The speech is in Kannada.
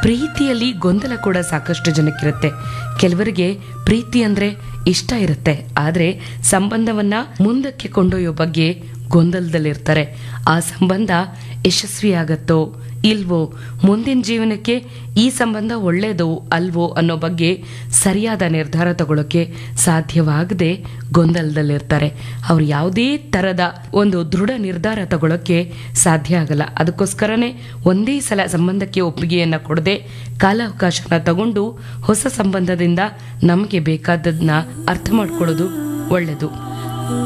ಪ್ರೀತಿಯಲ್ಲಿ ಗೊಂದಲ ಕೂಡ ಸಾಕಷ್ಟು ಜನಕ್ಕಿರುತ್ತೆ ಕೆಲವರಿಗೆ ಪ್ರೀತಿ ಅಂದ್ರೆ ಇಷ್ಟ ಇರುತ್ತೆ ಆದ್ರೆ ಸಂಬಂಧವನ್ನ ಮುಂದಕ್ಕೆ ಕೊಂಡೊಯ್ಯೋ ಬಗ್ಗೆ ಗೊಂದಲದಲ್ಲಿರ್ತಾರೆ ಆ ಸಂಬಂಧ ಯಶಸ್ವಿಯಾಗತ್ತೋ ಇಲ್ವೋ ಮುಂದಿನ ಜೀವನಕ್ಕೆ ಈ ಸಂಬಂಧ ಒಳ್ಳೇದೋ ಅಲ್ವೋ ಅನ್ನೋ ಬಗ್ಗೆ ಸರಿಯಾದ ನಿರ್ಧಾರ ತಗೊಳ್ಳೋಕೆ ಸಾಧ್ಯವಾಗದೆ ಗೊಂದಲದಲ್ಲಿರ್ತಾರೆ ಅವ್ರು ಯಾವುದೇ ತರದ ಒಂದು ದೃಢ ನಿರ್ಧಾರ ತಗೊಳ್ಳೋಕೆ ಸಾಧ್ಯ ಆಗಲ್ಲ ಅದಕ್ಕೋಸ್ಕರನೇ ಒಂದೇ ಸಲ ಸಂಬಂಧಕ್ಕೆ ಒಪ್ಪಿಗೆಯನ್ನ ಕೊಡದೆ ಕಾಲಾವಕಾಶನ ತಗೊಂಡು ಹೊಸ ಸಂಬಂಧದಿಂದ ನಮಗೆ ಬೇಕಾದದನ್ನ ಅರ್ಥ ಮಾಡ್ಕೊಳ್ಳೋದು ಒಳ್ಳೆಯದು